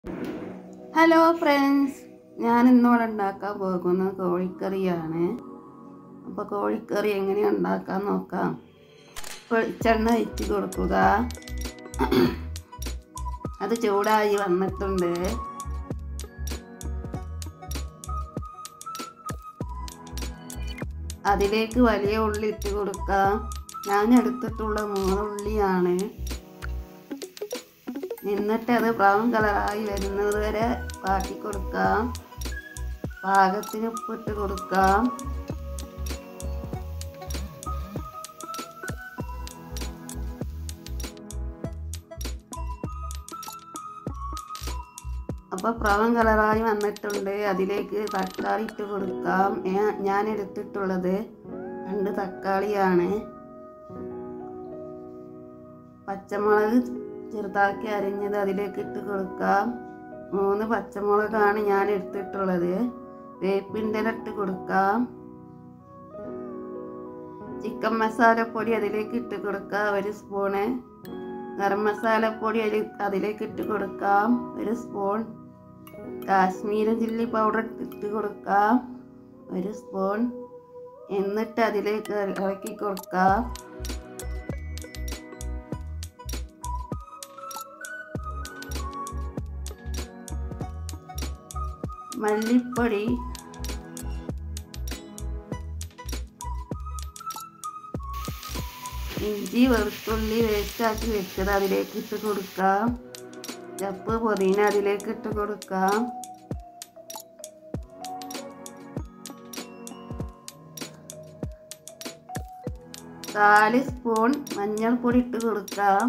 hello friends ഞാൻ ഇന്നിവിടെ ഉണ്ടാക്കാൻ പോകുന്നത് കോഴിക്കറിയാണ് അപ്പോൾ കോഴിക്കറി എങ്ങനെ ഉണ്ടാക്കാൻ നോക്കാം വെളിച്ചെണ്ണ ഒഴിച്ച് കൊടുക്കുക അത് ചൂടായി വന്നിട്ടുണ്ട് അതിലേക്ക് വലിയ ഉള്ളി ഇട്ട് കൊടുക്കാം ഞാൻ എടുത്തിട്ടുള്ള മൂന്ന് ഉള്ളിയാണ് എന്നിട്ട് അത് ബ്രൗൺ കളറായി വരുന്നത് വരെ വാട്ടി കൊടുക്കാം പാകത്തിന് ഉപ്പിട്ട് കൊടുക്കാം അപ്പോൾ ബ്രൗൺ കളറായി വന്നിട്ടുണ്ട് അതിലേക്ക് തക്കാളി ഇട്ട് കൊടുക്കാം ഞാ- ഞാൻ എടുത്തിട്ടുള്ളത് രണ്ട് തക്കാളിയാണ് പച്ചമുളക് ചെറുതാക്കി അരിഞ്ഞത് അതിലേക്ക് ഇട്ട് കൊടുക്കാം മൂന്ന് പച്ചമുളകാണ് ഞാൻ എടുത്തിട്ടുള്ളത് വേപ്പിൻ്റെ ഇല ഇട്ട് കൊടുക്കാം ചിക്കൻ മസാലപ്പൊടി അതിലേക്ക് ഇട്ട് കൊടുക്കാം ഒരു സ്പൂണ് ഗരം മസാലപ്പൊടി അതിൽ അതിലേക്ക് ഇട്ട് കൊടുക്കാം ഒരു സ്പൂൺ കാശ്മീരി ചില്ലി പൗഡർ ഇട്ട് കൊടുക്കാം ഒരു സ്പൂൺ എന്നിട്ട് അതിലേക്ക് ഇറക്കി കൊടുക്കാം മല്ലിപ്പൊടി ഇഞ്ചി വെളുത്തുള്ളി വേസ്റ്റാക്കി വെച്ചത് അതിലേക്ക് ഇട്ട് കൊടുക്കാം ചപ്പ് പുതിന അതിലേക്ക് ഇട്ട് കൊടുക്കാം നാല് സ്പൂൺ മഞ്ഞൾപ്പൊടി ഇട്ട് കൊടുക്കാം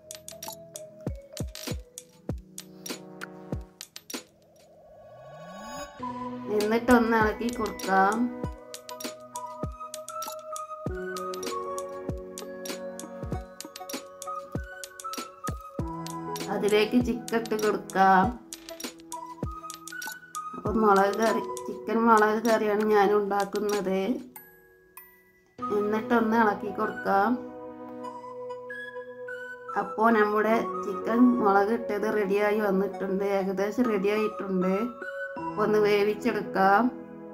എന്നിട്ട് ഒന്ന് ഇളക്കി കൊടുക്കാം അതിലേക്ക് ചിക്കൻ ഇട്ട് കൊടുക്കാം അപ്പം മുളക് കറി ചിക്കൻ മുളക് കറിയാണ് ഞാൻ ഉണ്ടാക്കുന്നത് എന്നിട്ടൊന്ന് ഇളക്കി കൊടുക്കാം അപ്പോൾ നമ്മുടെ ചിക്കൻ മുളക് ഇട്ടത് റെഡിയായി വന്നിട്ടുണ്ട് ഏകദേശം റെഡിയായിട്ടുണ്ട് ഒന്ന് വേവിച്ചെടുക്കാം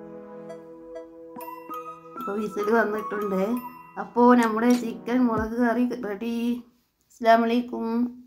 അപ്പോൾ വിസിൽ വന്നിട്ടുണ്ട് അപ്പോൾ നമ്മുടെ ചിക്കൻ മുളക് കറി റെഡി അസ്സാം വലൈക്കും